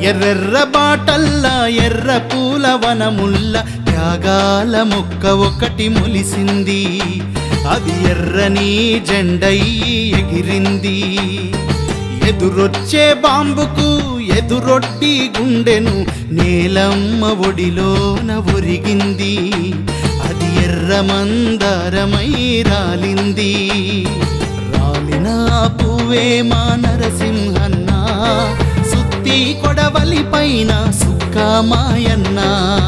ఎర్రెర్ర బాటల్లా ఎర్ర పూల వనముల్ల త్యాగాల మొక్క ఒకటి మొలిసింది అది ఎర్రని జెండయి ఎగిరింది ఎదురొచ్చే బాంబుకు ఎదురొడ్డి గుండెను నేలమ్మ ఒడిలోన ఒరిగింది అది ఎర్ర మందారమై రాలింది రాలిన పువ్వే మా నరసింహన్న సుత్తి కొడవలి పైన సుక్కమాయన్న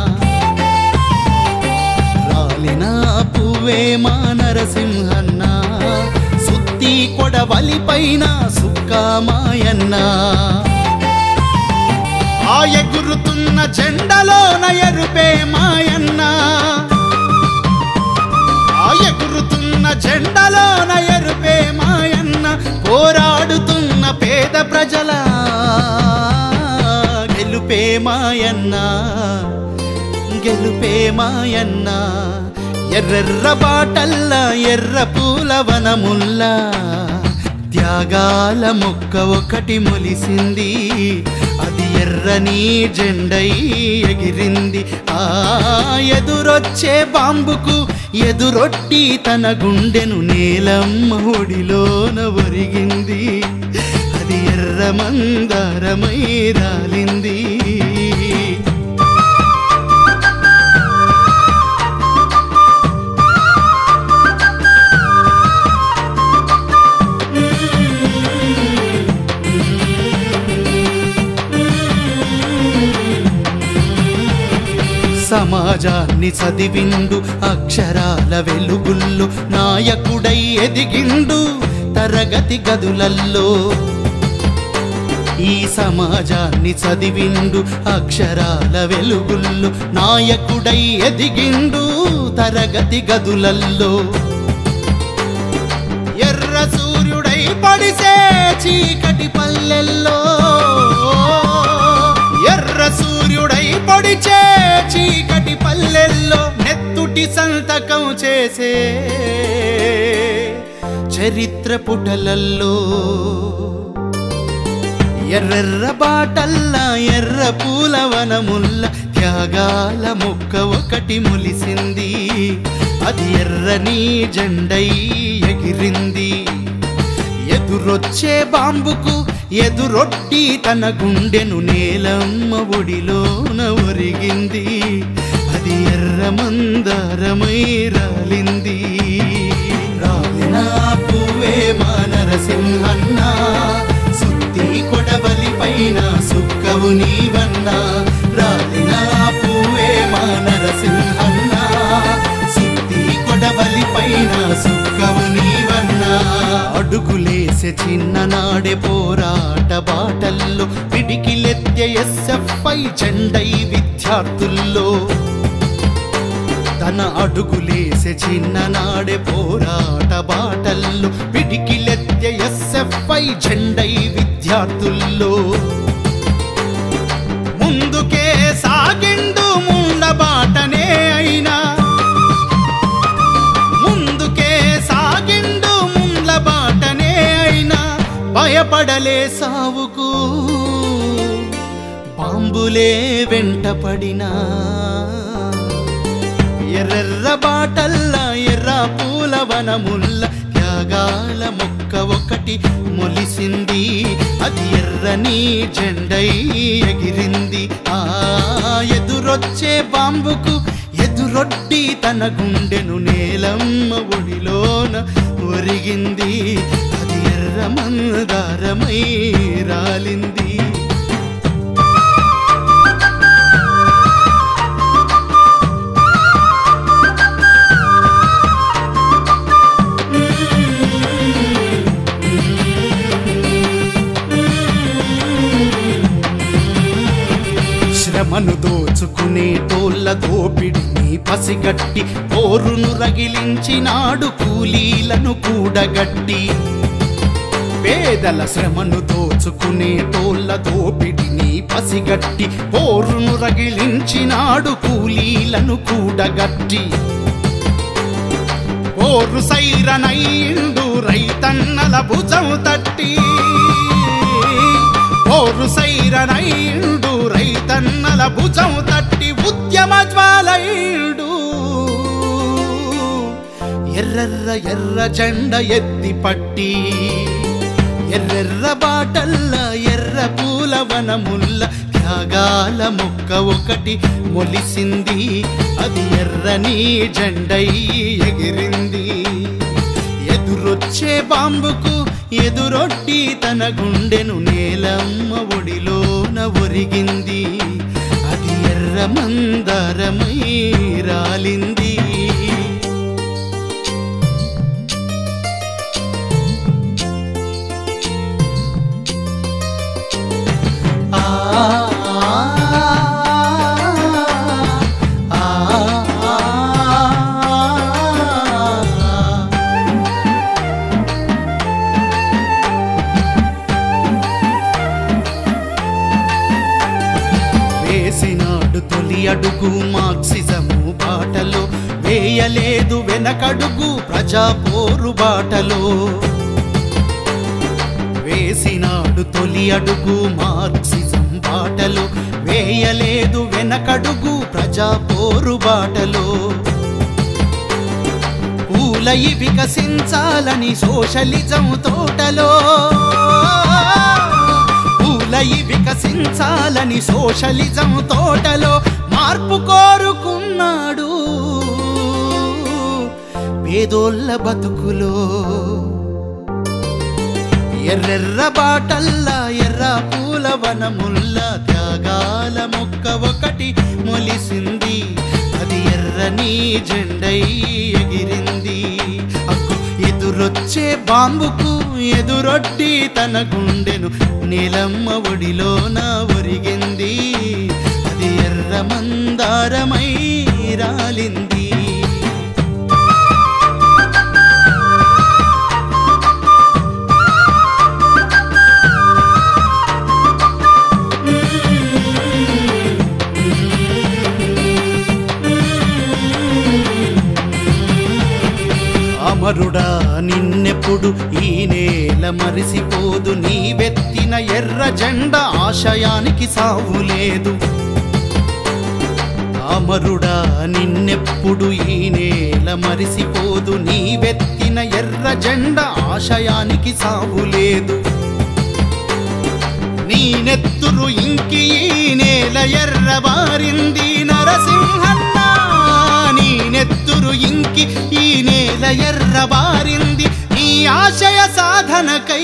రాలిన పువ్వే మా నరసింహన్న సుత్తి కొడవలి పైన సుక్కమాయన్న ఆ ఎగురుతున్న జెండలోన ఎరుపే మాయన్న ఆ ఎగురుతున్న జెండలోన ఎరుపే మాయన్న పోరాడుతున్న పేద ప్రజల గెలుపే మాయన్న గెలుపే మాయన్న ఎర్రెర్ర బాటల్ల ఎర్ర పూల వనముల్లా త్యాగాల మొక్క ఒకటి మొలిసింది అది ఎర్రని జెండై ఎగిరింది ఆ ఎదురొచ్చే బాంబుకు ఎదురొట్టి తన గుండెను నేలమ్మ ఒడిలోన ఒరిగింది అది ఎర్ర మందారమై రాలింది సమాజాన్ని చదివిండు అక్షరాల వెలుగుల్లో నాయకుడై ఎదిగిండు తరగతి గదులల్లో ఈ సమాజాన్ని చదివిండు అక్షరాల వెలుగుల్లో నాయకుడై ఎదిగిండు తరగతి గదులల్లో ఎర్ర సూర్యుడై పడిసే చీకటి పల్లెల్లో ఎర్ర సూర్యుడై పొడిచే చీకటి పల్లెల్లో నెత్తుటి సంతకం చేసే చరిత్ర పుటలల్లో ఎర్రెర్ర బాటల్లా ఎర్ర పూల వనముల్ల త్యాగాల మొక్క ఒకటి మొలిసింది అది ఎర్రని జెండై ఎగిరింది ఎదురొచ్చే బాంబుకు ఎదురొట్టి తన గుండెను నేలమ్మ ఒడిలోన ఒరిగింది అది ఎర్ర మందారమై రాలింది రాలిన పువ్వే మా నరసింహన్న సుత్తి కొడవలి పైన సుక్కవు నీవన్నా రాలిన పువ్వే మా నరసింహన్న సుత్తి కొడవలి పైన సుక్కవు నీవన్నా అడుగులేసే చిన్ననాడే పోరాట బాటల్లో పిడికిలెత్తే ఎస్ఎఫ్ఐ జెండై విద్యార్థుల్లో తన అడుగులేసే చిన్ననాడే పోరాట బాటల్లో పిడికిలెత్తే ఎస్ఎఫ్ఐ జెండై విద్యార్థుల్లో ముందుకే సాగిండు ముండ బాటనే అయినా ముందుకే సాగిండు ముండ్ల బాటనే అయినా భయపడలే సావుకు బాంబులే వెంటపడినా ఎర్రెర్ర బాటల్లా ఎర్ర పూల వనముల్ల త్యాగాల మొక్క ఒకటి మొలిసింది అది ఎర్రని జెండై ఎగిరింది ఆ ఎదురొచ్చే బాంబుకు ఎదురొడ్డి తన గుండెను నేలమ్మ ఒడిలోన ఒరిగింది అది ఎర్ర మందారమై రాలింది శ్రమను దోచుకునే తోళ్ళ దోపిడిని పసిగట్టి పోరును రగిలించినాడు కూలీలను కూడగట్టి పేదల శ్రమను దోచుకునే తోళ్ళ దోపిడిని పసిగట్టి పోరును రగిలించినాడు కూలీలను కూడగట్టి పోరు సైరనైండు రైతన్నల భుజం తట్టి పోరు సైరనైండు రైతన్నల భుజం తట్టి ఉద్యమ జ్వాలైండు ఎర్రెర్ర ఎర్ర జెండ ఎత్తి పట్టి ఎర్రెర్ర బాటల్ల ఎర్ర పూల వనముల్ల త్యాగాల మొక్క ఒకటి మొలిసింది అది ఎర్రని జెండై ఎగిరింది ఎదురొచ్చే బాంబుకు ఎదురొట్టి తన గుండెను నేలమ్మ ఒడిలోన ఒరిగింది అది ఎర్ర మందారమై రాలింది ఆ ఆ ఆ వేసినాడు తొలి అడుగు మార్క్సిజము బాటలో వేయలేదు వెనకడుగు ప్రజా పోరు బాటలో వేసినాడు తొలి అడుగు మార్క్సిజం బాటలో వేయలేదు వెనకడుగు ప్రజా పోరు బాటలో పూలయి వికసించాలని సోషలిజం తోటలో పూలయి వికసించాలని సోషలిజం తోటలో మార్పు కోరుకున్నాడు పేదోళ్ళ బతుకులో ఎర్రెర్ర బాటల్లా ఎర్ర పూల వనముల్లా త్యాగాల మొక్క ఒకటి మొలిసింది అది ఎర్రని జెండై ఎగిరింది అక్కు ఎదురొచ్చే బాంబుకు ఎదురొడ్డి తన గుండెను నీలమ్మ ఒడిలోన ఒరిగింది అది ఎర్ర మందారమై రాలింది అమరుడా నిన్నెప్పుడు ఈ నేల మరిసిపోదు నీవెత్తిన ఎర్ర జెండ ఆశయానికి సావు లేదు అమరుడా నిన్నెప్పుడు ఈ నేల మరిసిపోదు నీవెత్తిన ఎర్ర జెండ ఆశయానికి సావు లేదు నీ నెత్తురు ఇంకి ఈ నేల ఎర్రబారింది నరసింహన్న నీ నెత్తురు ఇంకి ఈ నేల ఎర్రబారింది నీ ఆశయ సాధనకై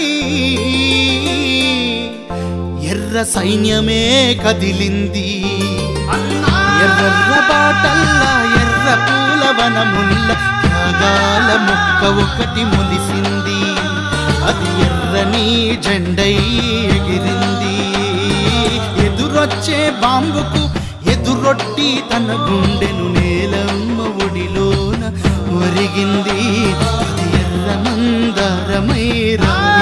ఎర్ర సైన్యమే కదిలింది ఎర్ర బాటల్లా ఎర్ర పూల వనముల్ల త్యాగాల మొక్క ఒకటి మొలిసింది అది ఎర్రని జెండై ఎగిరింది ఎదురొచ్చే బాంబుకు ఎదురొట్టి తన గుండెను నేలమ్మ ఒడిలోన ఒరిగింది అది ఎర్ర మందారమై రా